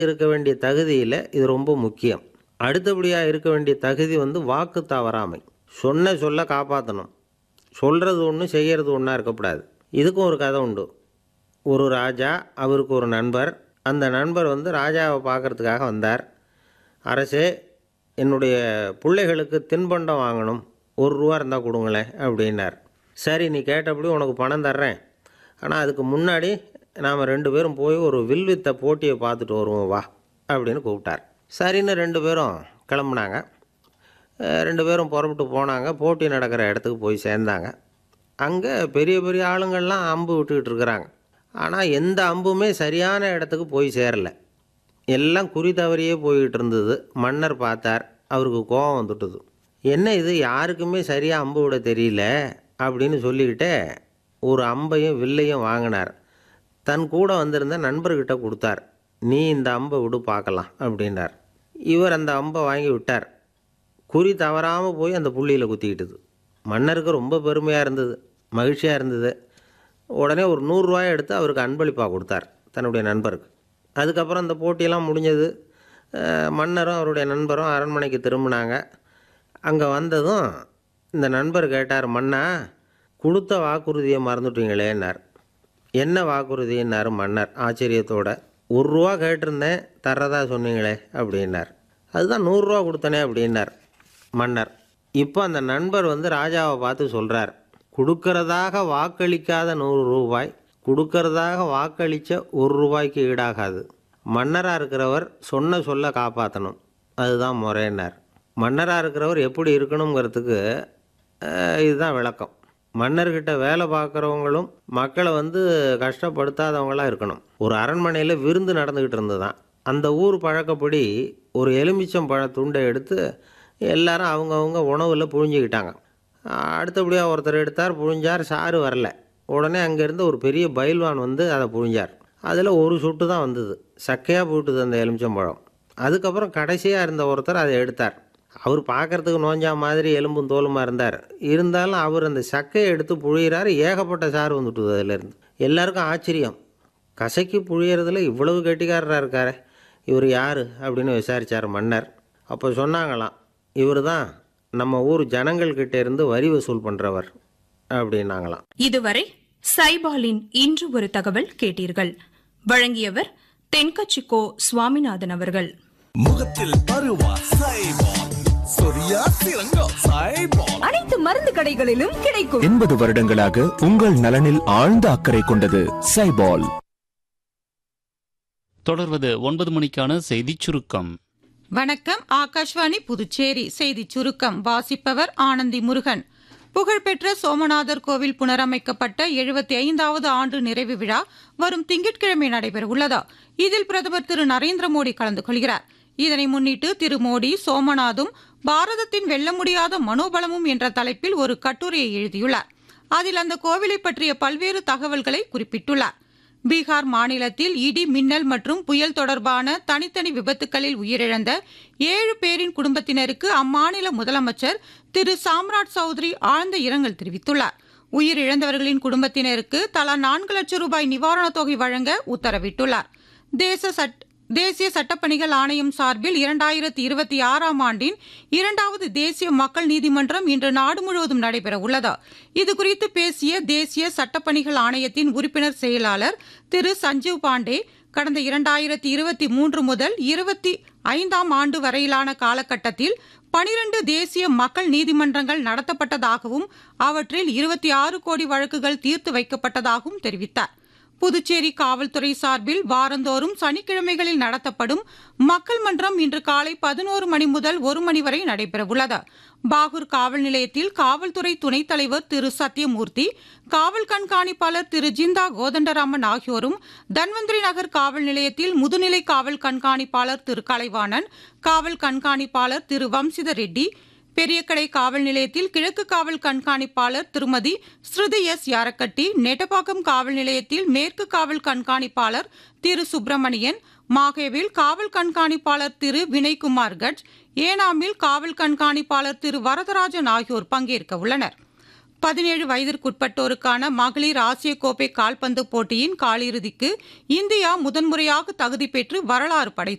இருக்க வேண்டிய தகுதியில் இது ரொம்ப முக்கியம் அடுத்தபடியாக இருக்க வேண்டிய தகுதி வந்து வாக்கு தவறாமை சொன்ன சொல்ல காப்பாற்றணும் சொல்கிறது ஒன்று செய்கிறது ஒன்றா இருக்கக்கூடாது இதுக்கும் ஒரு கதை உண்டு ஒரு ராஜா அவருக்கு ஒரு நண்பர் அந்த நண்பர் வந்து ராஜாவை பார்க்கறதுக்காக வந்தார் அரசே என்னுடைய பிள்ளைகளுக்கு தின்பண்டம் வாங்கணும் ஒரு ரூபா இருந்தால் கொடுங்களேன் அப்படின்னார் சரி நீ கேட்டபடி உனக்கு பணம் தர்றேன் ஆனால் அதுக்கு முன்னாடி நாம் ரெண்டு பேரும் போய் ஒரு வில்வித்த போட்டியை பார்த்துட்டு வருவோம் வா அப்படின்னு கூப்பிட்டார் சரின்னு ரெண்டு பேரும் கிளம்புனாங்க அஹ் ரெண்டு பேரும் புறப்பட்டு போனாங்க போட்டி நடக்கிற இடத்துக்கு போய் சேர்ந்தாங்க அங்கே பெரிய பெரிய ஆளுங்கள்லாம் அம்பு விட்டுக்கிட்டு இருக்கிறாங்க ஆனால் எந்த அம்புமே சரியான இடத்துக்கு போய் சேரல எல்லாம் குறி தவறியே போய்கிட்டு இருந்தது மன்னர் பார்த்தார் அவருக்கு கோபம் வந்துட்டுது என்ன இது யாருக்குமே சரியாக அம்பு விட தெரியல அப்படின்னு சொல்லிக்கிட்டே ஒரு அம்பையும் வில்லையும் வாங்கினார் தன் கூட வந்திருந்த நண்பர்கிட்ட கொடுத்தார் நீ இந்த அம்பை விடு பார்க்கலாம் அப்படின்னார் இவர் அந்த அம்பை வாங்கி விட்டார் குறி தவறாமல் போய் அந்த புள்ளியில் குத்திக்கிட்டுது மன்னருக்கு ரொம்ப பெருமையாக இருந்தது மகிழ்ச்சியாக இருந்தது உடனே ஒரு நூறுரூவாயை எடுத்து அவருக்கு அன்பளிப்பாக கொடுத்தார் தன்னுடைய நண்பருக்கு அதுக்கப்புறம் அந்த போட்டியெல்லாம் முடிஞ்சது அஹ் மன்னரும் அவருடைய நண்பரும் அரண்மனைக்கு திரும்பினாங்க அங்கே வந்ததும் இந்த நண்பர் கேட்டார் மன்னா கொடுத்த வாக்குறுதியை மறந்துட்டீங்களேன்னார் என்ன வாக்குறுதின்னார் மன்னர் ஆச்சரியத்தோட ஒரு ரூபா கேட்டிருந்தேன் தர்றதா சொன்னீங்களே அப்படின்னார் அதுதான் நூறுரூவா கொடுத்தனே அப்படின்னார் மன்னர் இப்போ அந்த நண்பர் வந்து ராஜாவை பார்த்து சொல்கிறார் கொடுக்கறதாக வாக்களிக்காத நூறு ரூபாய் கொடுக்கறதாக வாக்களித்த ஒரு ரூபாய்க்கு ஈடாகாது மன்னராக இருக்கிறவர் சொன்ன சொல்ல காப்பாற்றணும் அதுதான் முறையினார் மன்னராக இருக்கிறவர் எப்படி இருக்கணுங்கிறதுக்கு அஹ், இதுதான் விளக்கம் மன்னர்கிட்ட வேலை பார்க்குறவங்களும் மக்களை வந்து கஷ்டப்படுத்தாதவங்களா இருக்கணும் ஒரு அரண்மனையில் விருந்து நடந்துக்கிட்டு இருந்ததுதான் அந்த ஊர் பழக்கப்படி ஒரு எலுமிச்சம் பழ துண்டை எடுத்து எல்லாரும் அவங்கவுங்க உணவில் புழிஞ்சிக்கிட்டாங்க அடுத்தபடியாக ஒருத்தர் எடுத்தார் புழிஞ்சார் சாறு வரல உடனே அங்கேருந்து ஒரு பெரிய பயில்வான் வந்து அதை புழிஞ்சார் அதில் ஒரு சொட்டு தான் வந்தது சக்கையாக போட்டுது அந்த எலுமிச்சம்பழம் அதுக்கப்புறம் கடைசியாக இருந்த ஒருத்தர் அதை எடுத்தார் அவர் பார்க்கறதுக்கு நோஞ்சா மாதிரி எலும்பும் தோலுமா இருந்தார் இருந்தாலும் அவர் அந்த சக்கையை எடுத்து புழியிறாரு ஏகப்பட்ட சாறு வந்துட்டுது அதிலேருந்து எல்லாருக்கும் ஆச்சரியம் கசக்கி புழியறதுல இவ்வளவு கெட்டிக்காரராக இருக்காரே இவர் யார் அப்படின்னு விசாரித்தார் மன்னர் அப்போ சொன்னாங்களாம் இவர் தான் நம்ம ஊர் ஜனங்கள்கிட்ட இருந்து வரி வசூல் பண்ணுறவர் அப்படின்னாங்களாம் இதுவரை சைபாலின் இன்று ஒரு தகவல் கேட்டீர்கள் வழங்கியவர் தென்கச்சிக்கோ சுவாமிநாதன் அவர்கள் முகத்தில் பருவா சைபால் சொரியா சிறங்கோ சைபால் அனைத்து மருந்து கடைகளிலும் கிடைக்கும் எண்பது வருடங்களாக உங்கள் நலனில் ஆழ்ந்த அக்கறை கொண்டது சைபால் தொடர்வது ஒன்பது மணிக்கான செய்திச் சுருக்கம் வணக்கம் ஆகாஷ்வாணி புதுச்சேரி செய்திச் சுருக்கம் வாசிப்பவர் ஆனந்தி முருகன் புகழ்பெற்ற சோமநாதர் கோவில் புனரமைக்கப்பட்ட எழுபத்தி ஐந்தாவது ஆண்டு நிறைவு விழா வரும் திங்கட்கிழமை நடைபெறவுள்ளது இதில் பிரதமர் திரு நரேந்திர மோடி கலந்து கொள்கிறார் இதனை முன்னிட்டு திரு மோடி சோமநாதும் பாரதத்தின் வெல்ல முடியாத மனோபலமும் என்ற தலைப்பில் ஒரு கட்டுரையை எழுதியுள்ளார் அதில் அந்த கோவிலை பற்றிய பல்வேறு தகவல்களை குறிப்பிட்டுள்ளார் பீகார் மாநிலத்தில் இடி மின்னல் மற்றும் புயல் தொடர்பான தனித்தனி விபத்துகளில் உயிரிழந்த ஏழு பேரின் குடும்பத்தினருக்கு அம்மாநில முதலமைச்சர் திரு சாம்ராட் சௌத்ரி ஆழ்ந்த இரங்கல் தெரிவித்துள்ளார் உயிரிழந்தவர்களின் குடும்பத்தினருக்கு தலா நான்கு லட்சம் ரூபாய் நிவாரணத் தொகை வழங்க உத்தரவிட்டுள்ளார் தேச சட் தேசிய சட்டப்பணிகள் ஆணையம் சார்பில் இரண்டாயிரத்தி இருபத்தி ஆறாம் ஆண்டின் இரண்டாவது தேசிய மக்கள் நீதிமன்றம் இன்று நாடு முழுவதும் நடைபெற உள்ளது இதுகுறித்து பேசிய தேசிய சட்டப்பணிகள் ஆணையத்தின் உறுப்பினர் செயலாளர் திரு சஞ்சீவ் பாண்டே கடந்த இரண்டாயிரத்தி இருபத்தி மூன்று முதல் இருபத்தி ஐந்தாம் ஆண்டு வரையிலான காலகட்டத்தில் பனிரண்டு தேசிய மக்கள் நீதிமன்றங்கள் நடத்தப்பட்டதாகவும் அவற்றில் இருபத்தி ஆறு கோடி வழக்குகள் தீர்த்து வைக்கப்பட்டதாகவும் தெரிவித்தார் புதுச்சேரி காவல்துறை சார்பில் வாரந்தோறும் சனிக்கிழமைகளில் நடத்தப்படும் மக்கள் மன்றம் இன்று காலை பதினோரு மணி முதல் ஒரு மணி வரை நடைபெறவுள்ளது பாகூர் காவல் நிலையத்தில் காவல்துறை துணைத் தலைவர் திரு சத்யமூர்த்தி காவல் கண்காணிப்பாளர் திரு ஜிந்தா கோதண்டராமன் ஆகியோரும் தன்வந்திரி நகர் காவல் நிலையத்தில் முதுநிலை காவல் கண்காணிப்பாளர் திரு கலைவாணன் காவல் கண்காணிப்பாளர் திரு வம்சித ரெட்டி பெரியக்கடை காவல் நிலையத்தில் கிழக்கு காவல் கண்காணிப்பாளர் திருமதி ஸ்ருதி எஸ் யாரக்கட்டி நெட்டப்பாக்கம் காவல் நிலையத்தில் மேற்கு காவல் கண்காணிப்பாளர் திரு சுப்பிரமணியன் மாகேவில் காவல் கண்காணிப்பாளர் திரு வினய்குமார் கட் ஏனாமில் காவல் கண்காணிப்பாளர் திரு வரதராஜன் ஆகியோர் பங்கேற்க உள்ளனர் பதினேழு வயதிற்குட்பட்டோருக்கான மகளிர் ஆசிய கோப்பை கால்பந்து போட்டியின் காலிறுதிக்கு இந்தியா முதன்முறையாக தகுதி பெற்று வரலாறு படைத்துள்ளது